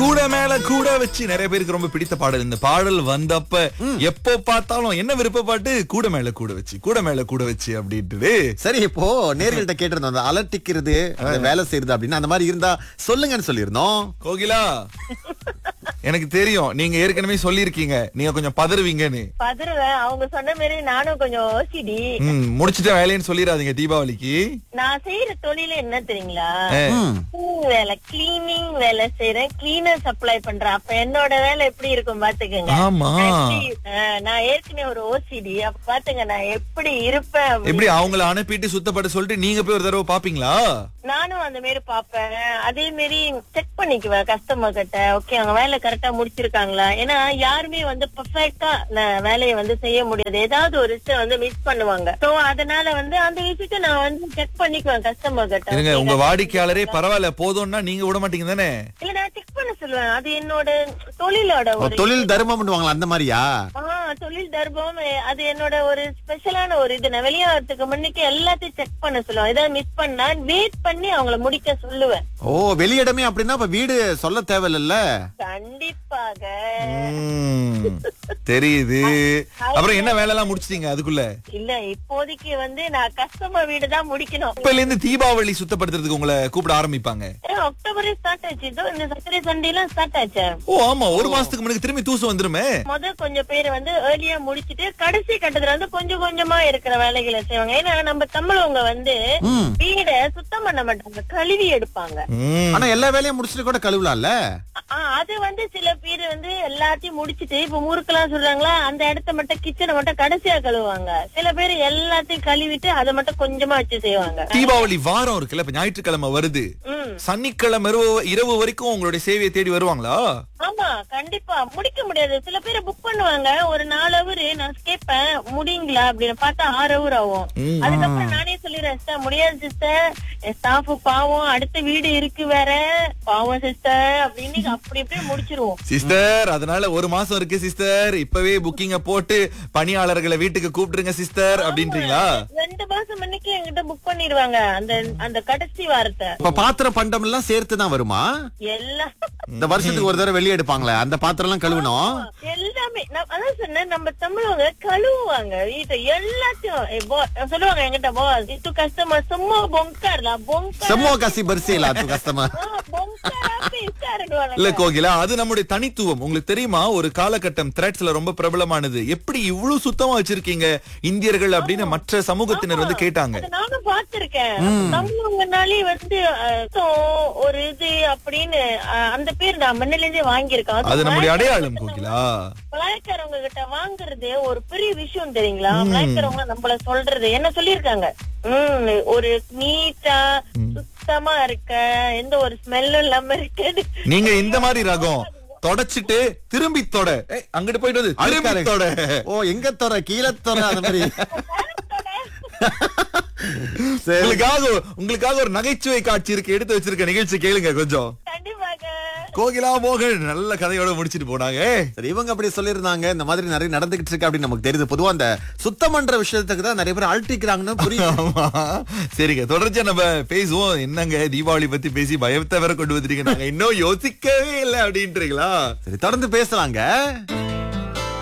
கூட மேல கூட வச்சு நிறைய பேருக்கு ரொம்ப பிடித்த பாடல் இந்த பாடல் வந்தப்ப எப்போ பார்த்தாலும் என்ன விருப்ப பாட்டு கூட மேல கூட வச்சு கூட மேல கூட வச்சு அப்படின்ட்டு சரி இப்போ நேர்கள்ட்ட கேட்டிருந்தோம் அந்த அலட்டிக்கிறது அந்த வேலை செய்யறது அப்படின்னு அந்த மாதிரி இருந்தா சொல்லுங்கன்னு சொல்லியிருந்தோம் கோகிலா எனக்கு தெரியும் நீங்க ஏற்கனவே சொல்லியிருக்கீங்க நீங்க கொஞ்சம் பதறுவீங்கன்னு பதறுவேன் அவங்க சொன்ன மாதிரி நானும் கொஞ்சம் ஓசிடி ம், முடிச்சிட்ட வேலைன்னு சொல்லிடாதீங்க தீபாவளிக்கு நான் செய்யற தொழில என்ன தெரியுங்களா ம். cleaning வேலை கிளீனிங் வேலை செய்யறேன் கிளீனர் சப்ளை பண்றேன் அப்ப என்னோட வேலை எப்படி இருக்கும் பாத்துக்கங்க ஆமா எப்படி, அஹ், நான் ஏற்கனவே ஒரு ஓசிடி அப்ப பாத்துங்க நான் எப்படி இருப்பேன் அப்படின்னு. எப்படி அவங்கள அனுப்பிட்டு சுத்தப்பட சொல்லிட்டு நீங்க போய் ஒரு தடவை பாப்பீங்களா நானும் அந்த மாதிரி பாப்பேன் அதே மாதிரி செக் பண்ணிக்குவேன் கஸ்டமர் கிட்ட ஓகே அவங்க வேலை கரெக்டா முடிச்சிருக்காங்களா ஏன்னா யாருமே வந்து பர்ஃபெக்டா வேலையை வந்து செய்ய முடியாது ஏதாவது ஒரு விஷயம் வந்து மிஸ் பண்ணுவாங்க சோ அதனால வந்து அந்த விஷயத்த நான் வந்து செக் பண்ணிக்குவேன் கஸ்டமர் கிட்ட இருங்க Okay, உங்க customer வாடிக்கையாளரே பரவாயில்ல போதும்னா நீங்க விட மாட்டீங்க தானே இல்ல நான் செக் பண்ண சொல்லுவேன் அது என்னோட தொழிலோட ஓ, ஒரு தொழில் தர்மம் பண்ணுவாங்களா அந்த மாதிரியா ஆ, தொழில் தர்மம் அது என்னோட ஒரு ஸ்பெஷலான ஒரு இது நான் வெளியாகிறதுக்கு முன்னுக்கு எல்லாத்தையும் செக் பண்ண சொல்லுவேன் ஏதாவது மிஸ் பண்ணா வெயிட் பண்ணி அவங்கள முடிக்க சொல்லுவேன் ஓ வெளியிடமே அப்படின்னா இப்ப வீடு சொல்ல தேவையில்ல கண்டிப்பாக ம், தெரியுது அப்புறம் என்ன வேலை எல்லாம் முடிச்சிட்டீங்க அதுக்குள்ள இல்ல இப்போதைக்கு வந்து நான் கஸ்டமர் வீடு தான் முடிக்கணும் இப்பல இருந்து தீபாவளி சுத்தப்படுத்துறதுக்கு உங்களை கூப்பிட ஆரம்பிப்பாங்க ஏ, அக்டோபரே ஸ்டார்ட் ஆச்சு இதோ இந்த சட்டரை சண்டே எல்லாம் ஸ்டார்ட் ஆச்சு ஓ ஆமா ஒரு மாசத்துக்கு முன்னாடி திரும்பி தூசு வந்துருமே முத கொஞ்சம் பேர் வந்து ஏர்லியா முடிச்சிட்டு கடைசி கட்டத்துல வந்து கொஞ்சம் கொஞ்சமா இருக்கிற வேலைகளை செய்வாங்க ஏன்னா நம்ம தமிழவங்க வந்து ம். வீட சுத்தம் பண்ண மாட்டாங்க கழுவி எடுப்பாங்க ம். ஆனா எல்லா வேலையும் முடிச்சுட்டு கூட கழுவலாம்ல ஆ, அது வந்து சில பேர் வந்து எல்லாத்தையும் முடிச்சிட்டு இப்ப முறுக்கெல்லாம் சொல்றாங்களா அந்த இடத்த மட்டும் கிச்சனை மட்டும் கடைசியா கழுவுவாங்க சில பேர் எல்லாத்தையும் கழுவிட்டு அதை மட்டும் கொஞ்சமா வச்சு செய்வாங்க தீபாவளி வாரம் இருக்குல்ல இப்ப ஞாயிற்றுக்கிழமை வருது ம் சனிக்கிழமை இரவு- இரவு வரைக்கும் உங்களுடைய சேவையை தேடி வருவாங்களா ஆமா கண்டிப்பா முடிக்க முடியாது சில பேர் புக் பண்ணுவாங்க ஒரு நாலு ஹவர் நான் கேட்பேன் முடியுங்களா அப்படின்னு பார்த்தா ஆறு ஹவர் ஆகும் ம். அதுக்கப்புறம் நானே சொல்லிடுறேன் சிஸ்டர் முடியாது சிஸ்டர் என் ஸ்டாஃப் பாவம் அடுத்த வீடு இருக்கு வேற பாவம் சிஸ்டர் அப்படின்னு அப்படி அப்படியே முடிச்சிருவோம் சிஸ்டர் அதனால ஒரு மாசம் இருக்கு சிஸ்டர் இப்பவே புக்கிங்க போட்டு பணியாளர்களை வீட்டுக்கு கூப்பிட்டுருங்க சிஸ்டர் அப்படின்றீங்களா ரெண்டு மாசம் முன்னைக்கு என்கிட்ட புக் பண்ணிடுவாங்க அந்த அந்த கடைசி வாரத்தை இப்ப பாத்திரம் பண்டம் எல்லாம் சேர்த்து தான் வருமா எல்லாம் இந்த வருஷத்துக்கு ஒரு தடவை வெளியே எடுப்பாங்களே அந்த பாத்திரம் எல்லாம் கழுவணும் எல்லாமே நான் அதான் சொன்னேன் நம்ம தமிழவங்க கழுவுவாங்க வீட்டை எல்லாத்தையும் ஏ, bo- சொல்லுவாங்க என்கிட்ட போஸ் இது கஸ்டமர் சும்மா பொங்கார்லாம் பொங்கார் செம்மோ காசி பரிசையில அது கஷ்டமா இல்ல கோகிலா அது நம்முடைய தனித்துவம் உங்களுக்கு தெரியுமா ஒரு காலகட்டம் த்ரெட்ஸ்ல ரொம்ப பிரபலமானது எப்படி இவ்வளவு சுத்தமா வச்சிருக்கீங்க இந்தியர்கள் அப்படின்னு மற்ற சமூகத்தினர் வந்து கேட்டாங்க நானும் பாத்திருக்கேன் தமிழவங்கனாலே வந்து அஹ், so, ஒரு இது அப்படின்னு அஹ், அந்த பேர் நான் முன்னில இருந்தே வாங்கியிருக்கேன் அது நம்முடைய அடையாளம் கோகிலா மலாய்க்காரவங்க கிட்ட வாங்குறது ஒரு பெரிய விஷயம் தெரியுங்களா மலாய்க்காரவங்க நம்மள சொல்றது என்ன சொல்லிருக்காங்க உம் ஒரு நீட்டா சுத்தமா இருக்க எந்த ஒரு ஸ்மெல்லும் இல்லாம இருக்கு நீங்க இந்த மாதிரி ரகம் தொடச்சிட்டு திரும்பி தொட ஏய், அங்கிட்டு போயிட்டு வந்து திரும்பி தொட ஓ எங்க தொற கீழே தொற அந்த மாதிரி சரி உங்களுக்காக உங்களுக்காக ஒரு நகைச்சுவை காட்சி இருக்கு எடுத்து வச்சிருக்க நிகழ்ச்சி கேளுங்க கொஞ்சம் கண்டிப்பாக கோகிலா மோகன் நல்ல கதையோட முடிச்சிட்டு போனாங்க சரி இவங்க அப்படி சொல்லியிருந்தாங்க இந்த மாதிரி நிறைய நடந்துகிட்டு இருக்கு அப்படின்னு நமக்கு தெரியுது பொதுவா அந்த சுத்தம் பண்ற விஷயத்துக்கு தான் நிறைய பேர் அழட்டிக்கிறாங்கன்னு புரியுது ஆமா சரிங்க தொடர்ச்சியா நம்ம பேசுவோம் என்னங்க தீபாவளி பத்தி பேசி பயத்தை வேற கொண்டு வந்துட்டீங்க நாங்க இன்னும் யோசிக்கவே இல்லை அப்படின்றீங்களா சரி தொடர்ந்து பேசலாங்க